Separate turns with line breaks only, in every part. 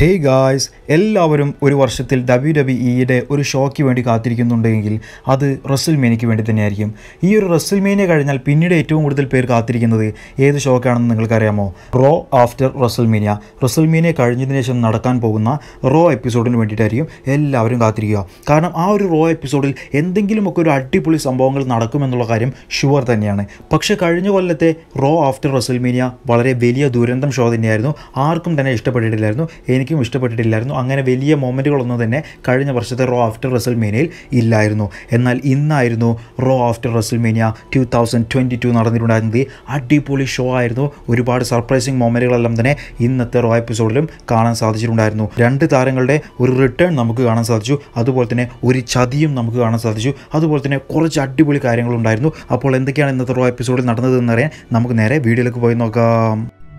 hey guys എല്ലാവരും ഒരു വർഷത്തിൽ ഡബ്ല്യു ഡബ്ല്യു ഇയുടെ ഒരു ഷോയ്ക്ക് വേണ്ടി കാത്തിരിക്കുന്നുണ്ടെങ്കിൽ അത് റസൽമേനിക്ക് വേണ്ടി തന്നെയായിരിക്കും ഈ ഒരു റസൽമേനിയ കഴിഞ്ഞാൽ പിന്നീട് ഏറ്റവും കൂടുതൽ പേർ കാത്തിരിക്കുന്നത് ഏത് ഷോക്കാണെന്ന് നിങ്ങൾക്കറിയാമോ റോ ആഫ്റ്റർ റസൽമേനിയ റസൽമേനിയ കഴിഞ്ഞതിന് ശേഷം നടക്കാൻ പോകുന്ന റോ എപ്പിസോഡിന് വേണ്ടിയിട്ടായിരിക്കും എല്ലാവരും കാത്തിരിക്കുക കാരണം ആ ഒരു റോ എപ്പിസോഡിൽ എന്തെങ്കിലുമൊക്കെ ഒരു അടിപൊളി സംഭവങ്ങൾ നടക്കുമെന്നുള്ള കാര്യം ഷുവർ തന്നെയാണ് പക്ഷേ കഴിഞ്ഞ കൊല്ലത്തെ റോ ആഫ്റ്റർ റസൽമേനിയ വളരെ വലിയ ദുരന്തം ഷോ തന്നെയായിരുന്നു ആർക്കും തന്നെ ഇഷ്ടപ്പെട്ടിട്ടില്ലായിരുന്നു എനിക്കും ഇഷ്ടപ്പെട്ടിട്ടില്ലായിരുന്നു അങ്ങനെ വലിയ മൊമെൻറ്റുകളൊന്നും തന്നെ കഴിഞ്ഞ വർഷത്തെ റോ ആഫ്റ്റർ റസൽമേനിയയിൽ ഇല്ലായിരുന്നു എന്നാൽ ഇന്നായിരുന്നു Raw after WrestleMania two thousand twenty two നടന്നിട്ടുണ്ടായിരുന്നത് അടിപൊളി ഷോ ആയിരുന്നു ഒരുപാട് സർപ്രൈസിങ് മൊമെൻറ്റുകളെല്ലാം തന്നെ ഇന്നത്തെ റോ എപ്പിസോഡിലും കാണാൻ സാധിച്ചിട്ടുണ്ടായിരുന്നു രണ്ട് താരങ്ങളുടെ ഒരു റിട്ടേൺ നമുക്ക് കാണാൻ സാധിച്ചു അതുപോലെ തന്നെ ഒരു ചതിയും നമുക്ക് കാണാൻ സാധിച്ചു അതുപോലെ തന്നെ കുറച്ച് അടിപൊളി കാര്യങ്ങളുണ്ടായിരുന്നു അപ്പോൾ എന്തൊക്കെയാണ് ഇന്നത്തെ റോ എപ്പിസോഡിൽ നടന്നതെന്നറിയാൻ നമുക്ക് നേരെ വീഡിയോയിലേക്ക് പോയി നോക്കാം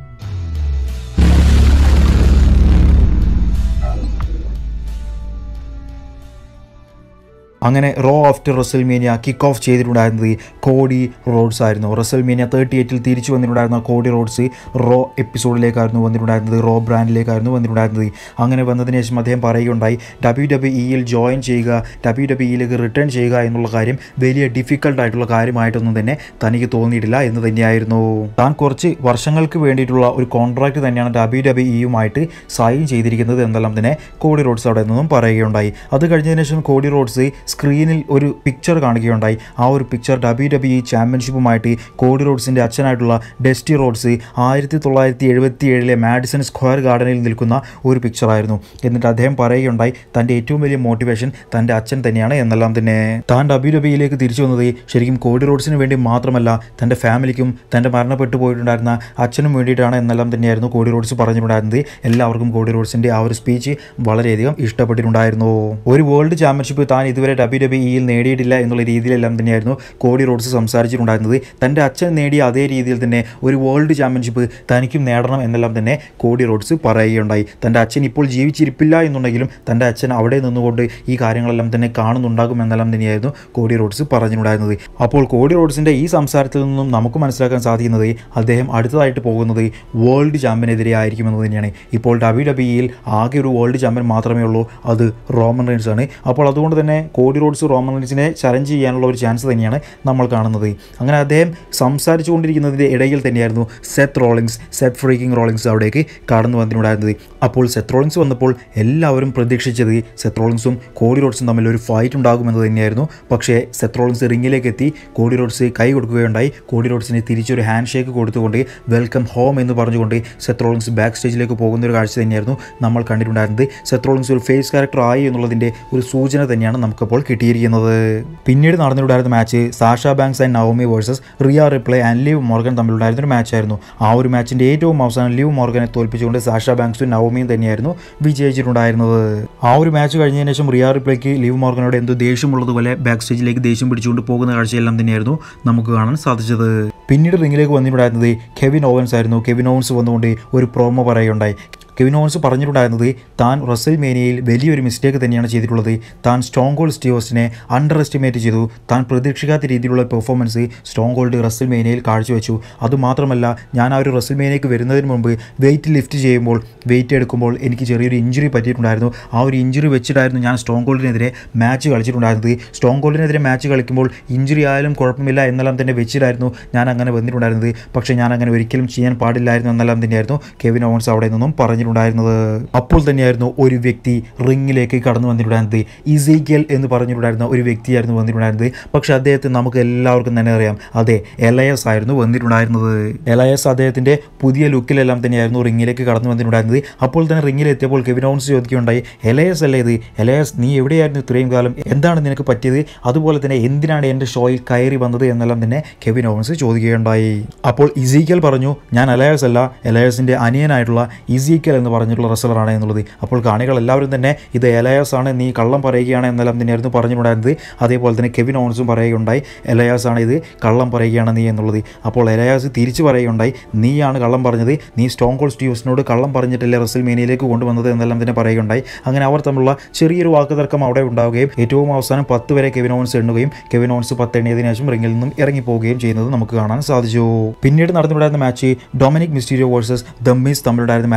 അങ്ങനെ Raw after WrestleMania kick off ചെയ്തിട്ടുണ്ടായിരുന്നത് കോഡി റോഡ്സ് ആയിരുന്നു റസൽമേനിയ തേർട്ടി എയ്റ്റിൽ തിരിച്ചു വന്നിട്ടുണ്ടായിരുന്ന കോഡി റോഡ്സ് റോ എപ്പിസോഡിലേക്കായിരുന്നു വന്നിട്ടുണ്ടായിരുന്നത് റോ ബ്രാൻഡിലേക്കായിരുന്നു വന്നിട്ടുണ്ടായിരുന്നത് അങ്ങനെ വന്നതിന് ശേഷം അദ്ദേഹം പറയുകയുണ്ടായി ഡബ്ല്യു ഡബ്ല്യു ഇയിൽ ജോയിൻ ചെയ്യുക ഡബ്ല്യു ഡബ്ല്യു ഇയിലേക്ക് റിട്ടേൺ ചെയ്യുക എന്നുള്ള കാര്യം വലിയ ഡിഫിക്കൽട്ട് ആയിട്ടുള്ള കാര്യമായിട്ടൊന്നും തന്നെ തനിക്ക് തോന്നിയിട്ടില്ല എന്ന് തന്നെയായിരുന്നു താൻ കുറച്ച് വർഷങ്ങൾക്ക് വേണ്ടിയിട്ടുള്ള ഒരു കോൺട്രാക്ട് തന്നെയാണ് ഡബ്ല്യു ഡബ്ല്യു ഇയുമായിട്ട് സൈൻ ചെയ്തിരിക്കുന്നത് എന്നെല്ലാം തന്നെ കോഡി റോഡ്സ് അവിടെ നിന്നും പറയുകയുണ്ടായി അത് കഴിഞ്ഞതിന് ശേഷം കോഡി റോഡ്സ് സ്ക്രീനിൽ ഒരു പിക്ചർ കാണിക്കുകയുണ്ടായി ആ ഒരു പിക്ചർ ഡബ്ല്യു ഡബ്ല്യു ഇ ചാമ്പ്യൻഷിപ്പുമായിട്ട് കോഡി റോഡ്സിൻ്റെ അച്ഛനായിട്ടുള്ള ഡെസ്റ്റി റോഡ്സ് ആയിരത്തി തൊള്ളായിരത്തി എഴുപത്തി ഏഴിലെ മാഡിസൺ സ്ക്വയർ ഗാർഡനിൽ നിൽക്കുന്ന ഒരു പിക്ചറായിരുന്നു എന്നിട്ട് അദ്ദേഹം പറയുകയുണ്ടായി തൻ്റെ ഏറ്റവും വലിയ മോട്ടിവേഷൻ തൻ്റെ അച്ഛൻ തന്നെയാണ് എന്നെല്ലാം തന്നെ താൻ ഡബ്ല്യു ഡബ്ല്യുയിലേക്ക് തിരിച്ചു വന്നത് ശരിക്കും കോഡി റോഡ്സിന് വേണ്ടി മാത്രമല്ല തൻ്റെ ഫാമിലിക്കും തൻ്റെ മരണപ്പെട്ടു പോയിട്ടുണ്ടായിരുന്ന അച്ഛനും വേണ്ടിയിട്ടാണ് എന്നെല്ലാം തന്നെയായിരുന്നു കോഡി റോഡ്സ് പറഞ്ഞിട്ടുണ്ടായിരുന്നത് എല്ലാവർക്കും കോഡി റോഡ്സിൻ്റെ ആ ഒരു സ്പീച്ച് വളരെയധികം ഇഷ്ടപ്പെട്ടിട്ടുണ്ടായിരുന്നു ഒരു വേൾഡ് ചാമ്പ്യൻഷിപ്പ് താൻ ഇതുവരെ ഡബ്ല്യു ഡബ്ല്യു ഇയിൽ നേടിയിട്ടില്ല എന്നുള്ള രീതിയിലെല്ലാം തന്നെയായിരുന്നു കോഡി റോഡ്സ് സംസാരിച്ചിട്ടുണ്ടായിരുന്നത് തൻ്റെ അച്ഛൻ നേടിയ അതേ രീതിയിൽ തന്നെ ഒരു വേൾഡ് ചാമ്പ്യൻഷിപ്പ് തനിക്കും നേടണം എന്നെല്ലാം തന്നെ കോഡി റോഡ്സ് പറയുകയുണ്ടായി തൻ്റെ അച്ഛൻ ഇപ്പോൾ ജീവിച്ചിരിപ്പില്ല എന്നുണ്ടെങ്കിലും തൻ്റെ അച്ഛൻ അവിടെ നിന്നുകൊണ്ട് ഈ കാര്യങ്ങളെല്ലാം തന്നെ കാണുന്നുണ്ടാകും എന്നെല്ലാം തന്നെയായിരുന്നു കോഡി റോഡ്സ് പറഞ്ഞിട്ടുണ്ടായിരുന്നത് അപ്പോൾ കോഡി റോഡ്സിൻ്റെ ഈ സംസാരത്തിൽ നിന്നും നമുക്ക് മനസ്സിലാക്കാൻ സാധിക്കുന്നത് അദ്ദേഹം അടുത്തതായിട്ട് പോകുന്നത് വേൾഡ് ചാമ്പ്യനെതിരെ ആയിരിക്കുമെന്ന് തന്നെയാണ് ഇപ്പോൾ ഡബ്ല്യു ഡബ്ല്യു ഇയിൽ ആകെ ഒരു വേൾഡ് ചാമ്പ്യൻ മാത്രമേ ഉള്ളൂ അത് റോമൻ റെയിൻസ് ആണ് അപ്പോൾ അതുകൊണ്ട് തന്നെ കോഡി റോഡ്സ് റോമൻ റെയിൻസിനെ ചലഞ്ച് ചെയ്യാനുള്ള ഒരു ചാൻസ് തന്നെയാണ് നമ്മൾ കാണുന്നത് അങ്ങനെ അദ്ദേഹം സംസാരിച്ചു കൊണ്ടിരിക്കുന്നതിൻ്റെ ഇടയിൽ തന്നെയായിരുന്നു Seth Rollins Seth freaking Rollins അവിടേക്ക് കടന്നു വന്നിട്ടുണ്ടായിരുന്നത് അപ്പോൾ സെത്ത് റോളിങ്സ് വന്നപ്പോൾ എല്ലാവരും പ്രതീക്ഷിച്ചത് സെത്ത് റോളിങ്സും കോഡി റോഡ്സും തമ്മിൽ ഒരു ഫൈറ്റ് ഉണ്ടാകുമെന്ന് തന്നെയായിരുന്നു പക്ഷേ സെത്ത് റോളിങ്സ് റിങ്ങിലേക്ക് എത്തി കോഡി റോഡ്സ് കൈ കൊടുക്കുകയുണ്ടായി കോഡി റോഡ്സിന് തിരിച്ചൊരു ഹാൻഡ് ഷേക്ക് കൊടുത്തുകൊണ്ട് വെൽക്കം ഹോം എന്ന് പറഞ്ഞുകൊണ്ട് സെത്ത് റോളിങ്സ് ബാക്ക് സ്റ്റേജിലേക്ക് പോകുന്ന ഒരു കാഴ്ച തന്നെയായിരുന്നു നമ്മൾ കണ്ടിട്ടുണ്ടായിരുന്നത് സെത്ത് റോളിങ്സ് ഒരു ഫേസ് ക്യാരക്ടർ ആയി എന്നുള്ളതിൻ്റെ ഒരു സൂചന തന്നെയാണ് നമുക്കപ്പോൾ കിട്ടിയിരിക്കുന്നത് പിന്നീട് നടന്നിട്ടുണ്ടായിരുന്ന match Sasha Banks and Naomi versus Rhea Ripley and Liv Morgan തമ്മിലുണ്ടായിരുന്ന ഒരു മാച്ചായിരുന്നു ആ ഒരു മാച്ചിൻ്റെ ഏറ്റവും അവസാനം ലിവ് മോർഗനെ തോൽപ്പിച്ചുകൊണ്ട് സാഷ ബാങ്ക്സും നവമിയും തന്നെയായിരുന്നു വിജയിച്ചിട്ടുണ്ടായിരുന്നത് ആ ഒരു മാച്ച് കഴിഞ്ഞതിന് ശേഷം റിയ റിപ്ലേക്ക് ലിവ് മോർഗനോട് എന്തോ ദേഷ്യമുള്ളതുപോലെ ബാക്ക് സ്റ്റേജിലേക്ക് ദേഷ്യം പിടിച്ചുകൊണ്ട് പോകുന്ന കാഴ്ചയെല്ലാം തന്നെയായിരുന്നു നമുക്ക് കാണാൻ സാധിച്ചത് പിന്നീട് റിങ്ങിലേക്ക് വന്നിട്ടുണ്ടായിരുന്നത് കെവിൻ ഓവൻസ് ആയിരുന്നു കെവിൻ ഓവൻസ് വന്നുകൊണ്ട് ഒരു പ്രോമോ പറയുകയുണ്ടായി കെവിൻ ഓവൻസ് പറഞ്ഞിട്ടുണ്ടായിരുന്നത് താൻ റസൽ മേനിയയിൽ വലിയൊരു മിസ്റ്റേക്ക് തന്നെയാണ് ചെയ്തിട്ടുള്ളത് താൻ സ്ട്രോങ് ഗോൾഡ് സ്റ്റീവേഴ്സിനെ അണ്ടർ എസ്റ്റിമേറ്റ് ചെയ്തു താൻ പ്രതീക്ഷിക്കാത്ത രീതിയിലുള്ള പെർഫോമൻസ് സ്ട്രോങ് ഗോൾഡ് റസൽ മേനിയയിൽ കാഴ്ചവെച്ചു അതുമാത്രമല്ല ഞാൻ ആ ഒരു റസൽ മേനിയയ്ക്ക് വരുന്നതിന് മുമ്പ് വെയിറ്റ് ലിഫ്റ്റ് ചെയ്യുമ്പോൾ വെയിറ്റ് എടുക്കുമ്പോൾ എനിക്ക് ചെറിയൊരു ഇഞ്ചുറി പറ്റിയിട്ടുണ്ടായിരുന്നു ആ ഒരു ഇഞ്ചുറി വെച്ചിട്ടായിരുന്നു ഞാൻ സ്ട്രോങ് ഗോൾഡിനെതിരെ മാച്ച് കളിച്ചിട്ടുണ്ടായിരുന്നത് സ്ട്രോങ് ഗോൾഡിനെതിരെ മാച്ച് കളിക്കുമ്പോൾ ഇഞ്ചുറി ആയാലും കുഴപ്പമില്ല എന്നെല്ലാം തന്നെ വെച്ചിട്ടായിരുന്നു ഞാൻ അങ്ങനെ വന്നിട്ടുണ്ടായിരുന്നത് പക്ഷേ ഞാൻ അങ്ങനെ ഒരിക്കലും ചെയ്യാൻ പാടില്ലായിരുന്നു എന്നെല്ലാം തന്നെയായിരുന്നു കെവിൻ ഓവൻസ് അവിടെ നിന്നും പറഞ്ഞിട്ടുണ്ടായിരുന്നത് അപ്പോൾ തന്നെയായിരുന്നു ഒരു വ്യക്തി റിങ്ങിലേക്ക് കടന്നു വന്നിട്ടുണ്ടായിരുന്നത് ഇസീക്കൽ എന്ന് പറഞ്ഞിട്ടുണ്ടായിരുന്ന ഒരു വ്യക്തിയായിരുന്നു വന്നിട്ടുണ്ടായിരുന്നത് പക്ഷേ അദ്ദേഹത്തെ നമുക്ക് എല്ലാവർക്കും തന്നെ അറിയാം അതെ എലയസ് ആയിരുന്നു വന്നിട്ടുണ്ടായിരുന്നത് എലയസ് അദ്ദേഹത്തിൻ്റെ പുതിയ ലുക്കിലെല്ലാം തന്നെയായിരുന്നു റിങ്ങിലേക്ക് കടന്നു വന്നിട്ടുണ്ടായിരുന്നത് അപ്പോൾ തന്നെ റിങ്ങിലെത്തിയപ്പോൾ കെവിൻ ഓവൻസ് ചോദിക്കുകയുണ്ടായി എലയസ് അല്ലേ ഇത് എലയസ് നീ എവിടെയായിരുന്നു ഇത്രയും കാലം എന്താണ് നിനക്ക് പറ്റിയത് അതുപോലെ തന്നെ എന്തിനാണ് എൻ്റെ ഷോയിൽ കയറി വന്നത് എന്നെല്ലാം തന്നെ കെവിൻ ഓവൻസ് ചോദിക്കുകയുണ്ടായി അപ്പോൾ ഇസീക്കൽ പറഞ്ഞു ഞാൻ എലയസ് അല്ല എലയസിൻ്റെ അനിയനായിട്ടുള്ള ഇസീക്കൽ എന്ന് പറഞ്ഞിട്ടുള്ള റെസലറാണ് എന്നുള്ളത് അപ്പോൾ കാണികൾ എല്ലാവരും തന്നെ ഇത് എലയാസ് ആണ് നീ കള്ളം പറയുകയാണ് എന്നെല്ലാം തന്നെയായിരുന്നു പറഞ്ഞിട്ടുണ്ടായിരുന്നത് അതേപോലെ തന്നെ കെവിൻ ഓൺസും പറയുകയുണ്ടായി എലയാസ് ആണ് ഇത് കള്ളം പറയുകയാണ് നീ എന്നുള്ളത് അപ്പോൾ എലയാസ് തിരിച്ചു പറയുകയുണ്ടായി നീയാണ് കള്ളം പറഞ്ഞത് നീ സ്റ്റോൺ കോൾ സ്റ്റീവ്സിനോട് കള്ളം പറഞ്ഞിട്ടല്ലേ റസൽ മേനിയയിലേക്ക് കൊണ്ടുവന്നത് എന്നെല്ലാം തന്നെ പറയുകയുണ്ടായി അങ്ങനെ അവർ തമ്മിലുള്ള ചെറിയൊരു വാക്കുതർക്കം അവിടെ ഉണ്ടാവുകയും ഏറ്റവും അവസാനം പത്ത് വരെ കെവിൻ ഓൺസ് എണ്ണുകയും കെവിൻ ഓൺസ് പത്ത് എണ്ണിയതിനു ശേഷം റിങ്ങിൽ നിന്നും ഇറങ്ങിപ്പോവുകയും ചെയ്യുന്നത് നമുക്ക് കാണാൻ സാധിച്ചു പിന്നീട് നടന്നിട്ടുണ്ടായിരുന്ന match Dominik Mysterio versus the Miz തമ്മിലുണ്ടായിരുന്ന മാച്ചായിരുന്നു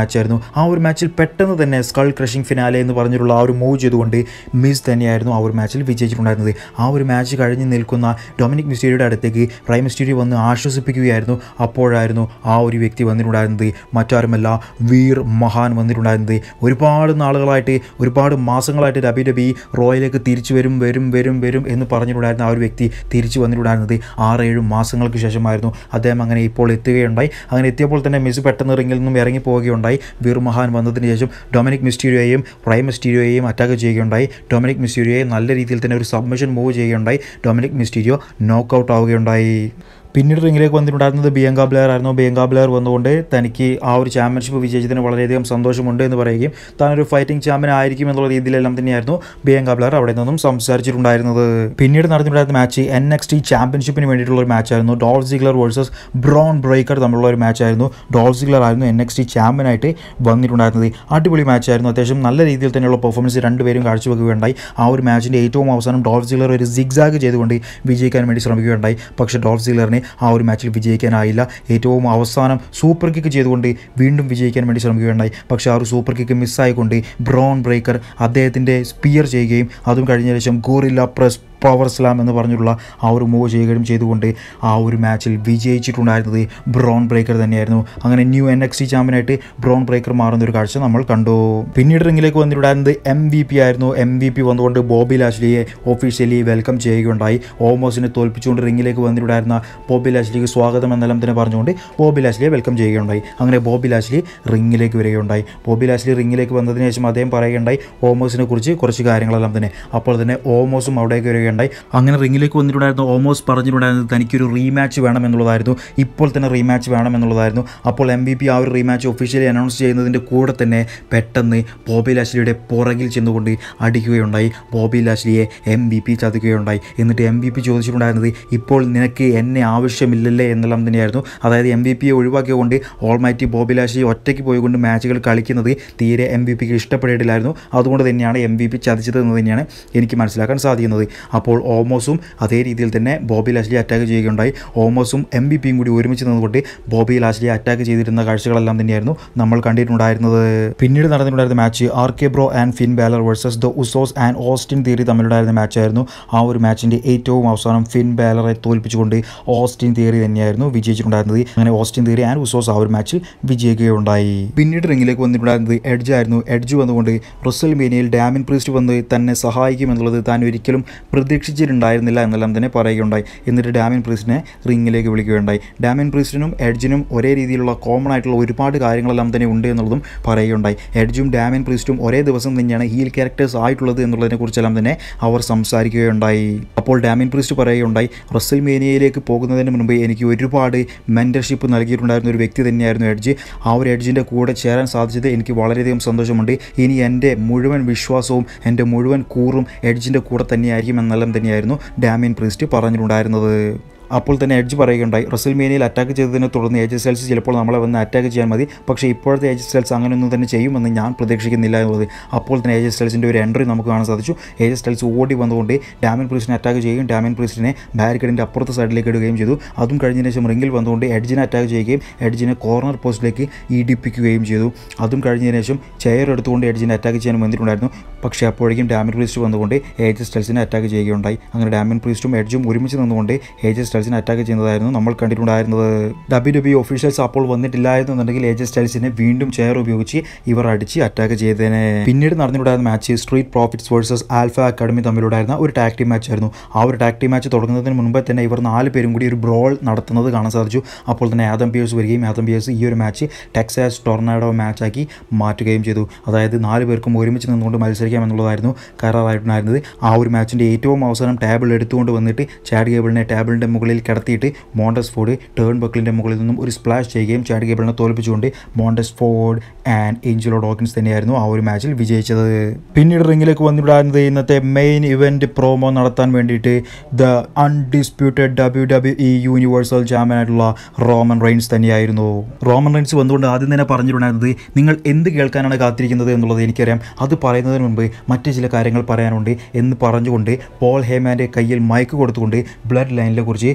ആ ഒരു മാച്ചിൽ പെട്ടെന്ന് തന്നെ സ്കൾ ക്രഷിംഗ് ഫിനാലെ എന്ന് പറഞ്ഞിട്ടുള്ള ആ ഒരു മൂവ് ചെയ്തുകൊണ്ട് മിസ് തന്നെയായിരുന്നു ആ ഒരു മാച്ചിൽ വിജയിച്ചിട്ടുണ്ടായിരുന്നത് ആ ഒരു മാച്ച് കഴിഞ്ഞ് നിൽക്കുന്ന ഡൊമിനിക് മിസ്റ്റീരിയുടെ അടുത്തേക്ക് പ്രൈം മിസ്റ്റീരിയോ വന്ന് ആശ്വസിപ്പിക്കുകയായിരുന്നു അപ്പോഴായിരുന്നു ആ ഒരു വ്യക്തി വന്നിട്ടുണ്ടായിരുന്നത് മറ്റാരുമല്ല വീർ മഹാൻ വന്നിട്ടുണ്ടായിരുന്നത് ഒരുപാട് നാളുകളായിട്ട് ഒരുപാട് മാസങ്ങളായിട്ട് ഡബി ഡബി റോയിലേക്ക് തിരിച്ചു വരും വരും വരും വരും എന്ന് പറഞ്ഞിട്ടുണ്ടായിരുന്ന ആ ഒരു വ്യക്തി തിരിച്ചു വന്നിട്ടുണ്ടായിരുന്നത് ആറേഴ് മാസങ്ങൾക്ക് ശേഷമായിരുന്നു അദ്ദേഹം അങ്ങനെ ഇപ്പോൾ എത്തുകയുണ്ടായി അങ്ങനെ എത്തിയപ്പോൾ തന്നെ മിസ് പെട്ടെന്ന് റിങ്ങിൽ നിന്നും ഇറങ്ങി പോവുകയുണ്ടായി വീർ മഹാൻ വന്നതിന് ശേഷം ഡൊമിനിക് മിസ്റ്റീരിയോയെയും പ്രൈം മിസ്റ്റീരിയോയെയും അറ്റാക്ക് ചെയ്യുകയുണ്ടായി ഡൊമിനിക് മിസ്റ്റീരിയോയെ നല്ല രീതിയിൽ തന്നെ ഒരു സബ്മിഷൻ മൂവ് ചെയ്യുകയുണ്ടായി ഡൊമിനിക് മിസ്റ്റീരിയോ നോക്കൗട്ട് ആവുകയുണ്ടായി പിന്നീട് റിങ്ങിലേക്ക് വന്നിട്ടുണ്ടായിരുന്നത് ബിയങ്ക ബ്ലെയർ ആയിരുന്നു ബിയങ്ക ബ്ലെയർ വന്നുകൊണ്ട് തനിക്ക് ആ ഒരു ചാമ്പ്യൻഷിപ്പ് വിജയിച്ചതിന് വളരെയധികം സന്തോഷമുണ്ട് എന്ന് പറയുകയും താൻ ഒരു ഫൈറ്റിംഗ് ചാമ്പ്യൻ ആയിരിക്കും എന്നുള്ള രീതിയിലെല്ലാം തന്നെയായിരുന്നു ബിയങ്ക ബ്ലെയർ അവിടെ നിന്നും സംസാരിച്ചിട്ടുണ്ടായിരുന്നത് പിന്നീട് നടന്നിട്ടുണ്ടായിരുന്ന മാച്ച് എൻ എക്സ് ടി ചാമ്പ്യൻഷിപ്പിന് വേണ്ടിയിട്ടുള്ള ഒരു മാച്ചായിരുന്നു Dolph Ziggler versus Bron Breakker തമ്മിലുള്ള ഒരു മാച്ചായിരുന്നു ഡോൾ സിഗ്ലർ ആയിരുന്നു എൻ എക്സ് ടി ചാമ്പ്യനായിട്ട് വന്നിട്ടുണ്ടായിരുന്നത് അടിപൊളി മാച്ചായിരുന്നു അത്യാവശ്യം നല്ല രീതിയിൽ തന്നെയുള്ള പെർഫോമൻസ് രണ്ടുപേരും കാഴ്ചവെക്കുകയുണ്ടായി ആ ഒരു മാച്ചിൻ്റെ ഏറ്റവും അവസാനം ഡോൾ സിഗ്ലർ ഒരു സിഗ്സാഗ് ചെയ്തുകൊണ്ട് വിജയിക്കാൻ വേണ്ടി ശ്രമിക്കുകയുണ്ടായി പക്ഷേ ഡോൾ സിഗ്ലറിന് ആ ഒരു മാച്ചിൽ വിജയിക്കാനായില്ല ഏറ്റവും അവസാനം സൂപ്പർ കിക്ക് ചെയ്തുകൊണ്ട് വീണ്ടും വിജയിക്കാൻ വേണ്ടി ശ്രമിക്കുകയുണ്ടായി പക്ഷേ ആ ഒരു സൂപ്പർ കിക്ക് മിസ്സായിക്കൊണ്ട് ബ്രോൺ ബ്രേക്കർ അദ്ദേഹത്തിൻ്റെ സ്പിയർ ചെയ്യുകയും അതും കഴിഞ്ഞ ശേഷം ഗോറില്ല പ്രസ് പവർ സ്ലാം എന്ന് പറഞ്ഞിട്ടുള്ള ആ ഒരു മൂവ് ചെയ്യുകയും ചെയ്തുകൊണ്ട് ആ ഒരു മാച്ചിൽ വിജയിച്ചിട്ടുണ്ടായിരുന്നത് ബ്രോൺ ബ്രേക്കർ തന്നെയായിരുന്നു അങ്ങനെ ന്യൂ എൻ എക്സ് ടി ചാമ്പ്യനായിട്ട് ബ്രോൺ ബ്രേക്കർ മാറുന്ന ഒരു കാഴ്ച നമ്മൾ കണ്ടു പിന്നീട് റിങ്ങിലേക്ക് വന്നിട്ടുണ്ടായിരുന്നത് എം വി പി ആയിരുന്നു എം വി പി വന്നുകൊണ്ട് ബോബി ലാഷ്ലിയെ ഒഫീഷ്യലി വെൽക്കം ചെയ്യുകയുണ്ടായി ഓമോസിനെ തോൽപ്പിച്ചുകൊണ്ട് റിങ്ങിലേക്ക് വന്നിട്ടുണ്ടായിരുന്ന ബോബി ലാഷ്ലിക്ക് സ്വാഗതം എന്നെല്ലാം തന്നെ പറഞ്ഞുകൊണ്ട് ബോബി ലാഷ്ലിയെ വെൽക്കം ചെയ്യുകയുണ്ടായി അങ്ങനെ ബോബി ലാഷ്ലി റിങ്ങിലേക്ക് വരികയുണ്ടായി ബോബി ലാഷ്ലി റിങ്ങിലേക്ക് വന്നതിന് ശേഷം അദ്ദേഹം പറയുകയുണ്ടായി ഓമോസിനെ കുറിച്ച് കുറച്ച് കാര്യങ്ങളെല്ലാം തന്നെ അപ്പോൾ തന്നെ ഓമോസും അവിടേക്ക് വരികയുണ്ടായി അങ്ങനെ റിങ്ങിലേക്ക് വന്നിട്ടുണ്ടായിരുന്ന ഓമോസ് പറഞ്ഞിട്ടുണ്ടായിരുന്നത് തനിക്കൊരു റീമാച്ച് വേണം എന്നുള്ളതായിരുന്നു ഇപ്പോൾ തന്നെ റീമാച്ച് വേണം എന്നുള്ളതായിരുന്നു അപ്പോൾ എം ബി പി ആ ഒരു റീമാച്ച് ഒഫീഷ്യലി അനൗൺസ് ചെയ്യുന്നതിൻ്റെ കൂടെ തന്നെ പെട്ടെന്ന് ബോബി ലാഷ്ലിയുടെ പുറകിൽ ചെന്നുകൊണ്ട് അടിക്കുകയുണ്ടായി ബോബി ലാഷ്ലിയെ എം ബി പി ചതിക്കുകയുണ്ടായി എന്നിട്ട് എം ബി പി ചോദിച്ചിട്ടുണ്ടായിരുന്നത് ഇപ്പോൾ നിനക്ക് എന്നെ ആവശ്യമില്ലല്ലേ എന്നെല്ലാം തന്നെയായിരുന്നു അതായത് എം ബി പിയെ ഒഴിവാക്കിയതുകൊണ്ട് ഓൾമൈറ്റി ബോബി ലാഷ്ലി ഒറ്റയ്ക്ക് പോയിക്കൊണ്ട് മാച്ചുകൾ കളിക്കുന്നത് തീരെ എം ബി പിക്ക് ഇഷ്ടപ്പെട്ടിട്ടില്ലായിരുന്നു അതുകൊണ്ട് തന്നെയാണ് എം ബി പി ചതിച്ചത് എന്ന് തന്നെയാണ് എനിക്ക് മനസ്സിലാക്കാൻ സാധിക്കുന്നത് അപ്പോൾ ഓമോസും അതേ രീതിയിൽ തന്നെ ബോബി ലാഷ്ലി അറ്റാക്ക് ചെയ്യുകയുണ്ടായി ഓമോസും എം ബി പിയും കൂടി ഒരുമിച്ച് നിന്നുകൊണ്ട് ബോബി ലാഷ്ലിയെ അറ്റാക്ക് ചെയ്തിരുന്ന കാഴ്ചകളെല്ലാം തന്നെയായിരുന്നു നമ്മൾ കണ്ടിട്ടുണ്ടായിരുന്നത് പിന്നീട് നടന്നിട്ടുണ്ടായിരുന്ന match R K Bro and Finn Balor versus the Usos and Austin Theory തമ്മിലുണ്ടായിരുന്ന മാച്ചായിരുന്നു ആ ഒരു മാച്ചിൻ്റെ ഏറ്റവും അവസാനം ഫിൻ ബാലറെ തോൽപ്പിച്ചുകൊണ്ട് ഓസ്റ്റിൻ തിയറി തന്നെയായിരുന്നു വിജയിച്ചിട്ടുണ്ടായിരുന്നത് അങ്ങനെ ഓസ്റ്റിൻ തിയറി ആൻഡ് ഉസോസ് ആ ഒരു മാച്ചിൽ വിജയിക്കുകയുണ്ടായി പിന്നീട് റിങ്ങിലേക്ക് വന്നിട്ടുണ്ടായിരുന്നത് എഡ്ജ് ആയിരുന്നു എഡ്ജ് വന്നുകൊണ്ട് റസൽ മീനിയയിൽ ഡാമിൻ പ്രീസ്റ്റ് വന്ന് തന്നെ സഹായിക്കുമെന്നുള്ളത് താൻ ഒരിക്കലും പ്രതീക്ഷിച്ചിട്ടുണ്ടായിരുന്നില്ല എന്നെല്ലാം തന്നെ പറയുകയുണ്ടായി എന്നിട്ട് ഡാമിൻ പ്രീസ്റ്റിനെ റിങ്ങിലേക്ക് വിളിക്കുകയുണ്ടായി ഡാമിൻ പ്രീസ്റ്റിനും എഡ്ജിനും ഒരേ രീതിയിലുള്ള കോമൺ ആയിട്ടുള്ള ഒരുപാട് കാര്യങ്ങളെല്ലാം തന്നെ ഉണ്ട് എന്നുള്ളതും പറയുകയുണ്ടായി എഡ്ജും ഡാമിൻ പ്രീസ്റ്റും ഒരേ ദിവസം തന്നെയാണ് ഹീൽ ക്യാരക്ടേഴ്സ് ആയിട്ടുള്ളത് എന്നുള്ളതിനെ കുറിച്ചെല്ലാം തന്നെ അവർ സംസാരിക്കുകയുണ്ടായി അപ്പോൾ ഡാമിൻ പ്രീസ്റ്റ് പറയുകയുണ്ടായി റസൽ മേനിയയിലേക്ക് പോകുന്നതിന് മുൻപ് എനിക്ക് ഒരുപാട് മെൻറ്റർഷിപ്പ് നൽകിയിട്ടുണ്ടായിരുന്ന ഒരു വ്യക്തി തന്നെയായിരുന്നു എഡ്ജ് ആ ഒരു എഡ്ജിൻ്റെ കൂടെ ചേരാൻ സാധിച്ചത് എനിക്ക് വളരെയധികം സന്തോഷമുണ്ട് ഇനി എൻ്റെ മുഴുവൻ വിശ്വാസവും എൻ്റെ മുഴുവൻ കൂറും എഡ്ജിൻ്റെ കൂടെ തന്നെയായിരിക്കും എന്നെല്ലാം തന്നെയായിരുന്നു ഡാമിൻ പ്രീസ്റ്റ് പറഞ്ഞിട്ടുണ്ടായിരുന്നത് അപ്പോൾ തന്നെ എഡ്ജ് പറയുകയുണ്ടായി റസൽമേനിയയിൽ അറ്റാക്ക് ചെയ്തതിനെ തുടർന്ന് ഏജ് സെൽസ് ചിലപ്പോൾ നമ്മളെ വന്ന് അറ്റാക്ക് ചെയ്യാൻ മതി പക്ഷേ ഇപ്പോഴത്തെ ഏജ് സെൽസ് അങ്ങനെയൊന്നും തന്നെ ചെയ്യുമെന്ന് ഞാൻ പ്രതീക്ഷിക്കുന്നില്ല എന്നുള്ളത് അപ്പോൾ തന്നെ ഏജ് സെൽസിൻ്റെ ഒരു എൻട്രി നമുക്ക് കാണാൻ സാധിച്ചു ഏജ് സെൽസ് ഓടി വന്നുകൊണ്ട് ഡാമിൻ പ്രീസ്റ്റിനെ അറ്റാക്ക് ചെയ്യുകയും ഡാമിൻ പ്രീസ്റ്റിനെ ബാരിക്കേഡിൻ്റെ അപ്പുറത്തെ സൈഡിലേക്ക് ഇടുകയും ചെയ്തു അതും കഴിഞ്ഞതിന് ശേഷം റിങ്ങിൽ വന്നുകൊണ്ട് എഡ്ജിനെ അറ്റാക്ക് ചെയ്യുകയും എഡ്ജിനെ കോർണർ പോസ്റ്റിലേക്ക് ഇടിപ്പിക്കുകയും ചെയ്തു അതും കഴിഞ്ഞതിന് ശേഷം ചെയർ എടുത്തുകൊണ്ട് എഡ്ജിനെ അറ്റാക്ക് ചെയ്യാൻ വന്നിട്ടുണ്ടായിരുന്നു പക്ഷേ അപ്പോഴേക്കും ഡാമിൻ പ്രീസ്റ്റ് വന്നുകൊണ്ട് ഏജ് സ്റ്റെൽസിനെ അറ്റാക്ക് ചെയ്യുകയുണ്ടായി അങ്ങനെ ഡാമിൻ പ്രീസ്റ്റും എഡ്ജും ഒരുമിച്ച് നിന്നുകൊണ്ട് ഏജ് സ്റ്റെൽസിനെ അറ്റാക്ക് ചെയ്യുന്നതായിരുന്നു നമ്മൾ കണ്ടിട്ടുണ്ടായിരുന്നത് ഡബ്ല്യു ഡബ്ല്യു ഒഫീഷ്യൽസ് അപ്പോൾ വന്നിട്ടില്ലായിരുന്നുണ്ടെങ്കിൽ ഏജ് സ്റ്റെൽസിനെ വീണ്ടും ചെയർ ഉപയോഗിച്ച് ഇവർ അടിച്ച് അറ്റാക്ക് ചെയ്തേനെ പിന്നീട് നടന്നിട്ടുണ്ടായിരുന്ന match Street Profits versus Alpha Academy തമ്മിലുണ്ടായിരുന്ന ഒരു ടാക് ടീം മാച്ച് ആയിരുന്നു ആ ഒരു ടാക് ടീം മാച്ച് തുടങ്ങുന്നതിന് മുമ്പേ തന്നെ ഇവർ നാല് പേരും കൂടി ഒരു ബ്രോൾ നടത്തുന്നത് കാണാൻ സാധിച്ചു അപ്പോൾ തന്നെ ആദം പിയേഴ്സ് വരികയും ആദം പിയേഴ്സ് ഈ ഒരു മാച്ച് ടെക്സാസ് ടൊർണാഡോ മാച്ചാക്കി മാറ്റുകയും ചെയ്തു അതായത് നാല് പേർക്കും ഒരുമിച്ച് നിന്നുകൊണ്ട് മത്സരിക്കാം എന്നുള്ളതായിരുന്നു കരാറായിട്ടുണ്ടായിരുന്നത് ആ ഒരു മാച്ചിൻ്റെ ഏറ്റവും അവസാനം ടേബിൾ എടുത്തുകൊണ്ട് വന്നിട്ട് ചാഡ് ഗേബിളിനെ ടേബിളിൻ്റെ മുകളിൽ കിടത്തിയിട്ട് മോണ്ടസ് ഫോർഡ് ടേൺ ബക്കിളിൻ്റെ മുകളിൽ നിന്നും ഒരു സ്പ്ലാഷ് ചെയ്യുകയും ചാഡ് ഗേബിളിനെ തോൽപ്പിച്ചുകൊണ്ട് Montez Ford and Angelo Dawkins തന്നെയായിരുന്നു ആ ഒരു മാച്ചിൽ വിജയിച്ചത് പിന്നീട് റിങ്ങിലേക്ക് വന്നിട്ടുണ്ടായിരുന്നത് ഇന്നത്തെ മെയിൻ ഇവൻറ്റ് പ്രോമോ നടത്താൻ വേണ്ടിയിട്ട് the undisputed W W E universal ചാമ്പ്യനായിട്ടുള്ള റോമൻ റെയിൻസ് തന്നെയായിരുന്നു റോമൻ റെയിൻസ് വന്നുകൊണ്ട് ആദ്യം തന്നെ പറഞ്ഞിട്ടുണ്ടായിരുന്നത് നിങ്ങൾ എന്ത് കേൾക്കാനാണ് കാത്തിരിക്കുന്നത് എന്നുള്ളത് എനിക്കറിയാം അത് പറയുന്നതിന് മുൻപ് മറ്റു ചില കാര്യങ്ങൾ പറയാനുണ്ട് എന്ന് പറഞ്ഞുകൊണ്ട് പോൾ ഹേമാൻ്റെ കയ്യിൽ മയക്ക് കൊടുത്തുകൊണ്ട് ബ്ലഡ് ലൈനിനെ കുറിച്ച്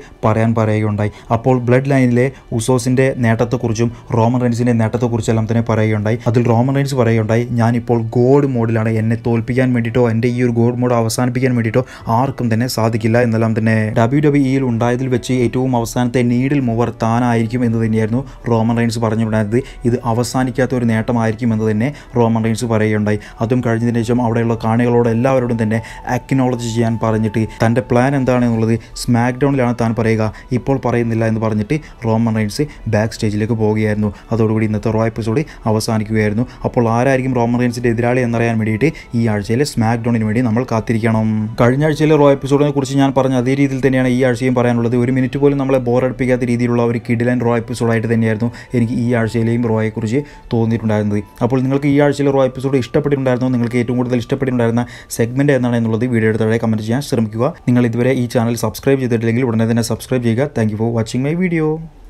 പറയാൻ പറയുകയുണ്ടായി അപ്പോൾ ബ്ലഡ് ലൈനിലെ ഉസോസിൻ്റെ നേട്ടത്തെക്കുറിച്ചും റോമൻ റൈൻസിൻ്റെ നേട്ടത്തെക്കുറിച്ചെല്ലാം തന്നെ പറയുകയുണ്ടായി അതിൽ റോമൻ റൈൻസ് പറയുകയുണ്ടായി ഞാനിപ്പോൾ ഗോഡ് മോഡിലാണ് എന്നെ തോൽപ്പിക്കാൻ വേണ്ടിയിട്ടോ എൻ്റെ ഈ ഒരു ഗോഡ് മോഡ് അവസാനിപ്പിക്കാൻ വേണ്ടിയിട്ടോ ആർക്കും തന്നെ സാധിക്കില്ല എന്നെല്ലാം തന്നെ ഡബ്ല്യു ഡബ്ല്യു ഇയിൽ ഉണ്ടായതിൽ വെച്ച് ഏറ്റവും അവസാനത്തെ നീഡിൽ മൂവർ താനായിരിക്കും എന്ന് തന്നെയായിരുന്നു റോമൻ റൈൻസ് പറഞ്ഞിട്ടുണ്ടായിരുന്നത് ഇത് അവസാനിക്കാത്ത ഒരു നേട്ടമായിരിക്കും എന്ന് തന്നെ റോമൻ റൈൻസ് പറയുകയുണ്ടായി അതും കഴിഞ്ഞതിന് ശേഷം അവിടെയുള്ള കാണികളോട് എല്ലാവരോടും തന്നെ അക്നോളജ് ചെയ്യാൻ പറഞ്ഞിട്ട് തൻ്റെ പ്ലാൻ എന്താണെന്നുള്ളത് സ്മാക്ക് ഡൗണിലാണ് താൻ പറയുക ഇപ്പോൾ പറയുന്നില്ല എന്ന് പറഞ്ഞിട്ട് റോമൻ റൈൻസ് ബാക്ക് സ്റ്റേജിലേക്ക് പോവുകയായിരുന്നു അതോടുകൂടി ഇന്നത്തെ റോ എപ്പിസോഡ് അവസാനിക്കുകയായിരുന്നു അപ്പോൾ ആരായിരിക്കും റോമൻ റൈൻസിൻ്റെ എതിരാളി എന്നറിയാൻ വേണ്ടിയിട്ട് ഈ ആഴ്ചയിലെ സ്മാക്ക് ഡൗണിന് വേണ്ടി നമ്മൾ കാത്തിരിക്കണം കഴിഞ്ഞ ആഴ്ചയിലെ റോ എപ്പിസോഡിനെ കുറിച്ച് ഞാൻ പറഞ്ഞ അതേ രീതിയിൽ തന്നെയാണ് ഈ ആഴ്ചയും പറയാനുള്ളത് ഒരു മിനിറ്റ് പോലും നമ്മളെ ബോറടിപ്പിക്കാത്ത രീതിയിലുള്ള ഒരു കിഡിലൻ റോ എപ്പിസോഡായിട്ട് തന്നെയായിരുന്നു എനിക്ക് ഈ ആഴ്ചയിലെയും റോയെക്കുറിച്ച് തോന്നിയിട്ടുണ്ടായിരുന്നത് അപ്പോൾ നിങ്ങൾക്ക് ഈ ആഴ്ചയിലെ റോ എപ്പിസോഡ് ഇഷ്ടപ്പെട്ടിട്ടുണ്ടായിരുന്നോ നിങ്ങൾക്ക് ഏറ്റവും കൂടുതൽ ഇഷ്ടപ്പെട്ടിട്ടുണ്ടായിരുന്ന സെഗ്മെൻറ്റ് എന്നാണ് എന്നുള്ളത് വീഡിയോ എടുത്തവരെ കമൻറ്റ് ചെയ്യാൻ ശ്രമിക്കുക നിങ്ങൾ ഇതുവരെ ഈ ചാനൽ സബ്സ്ക്രൈബ് ചെയ്തിട്ടില്ലെങ്കിൽ ഉടനെ തന്നെ സബ്സ്ക്രൈബ് ചെയ്യുക thank for watching my video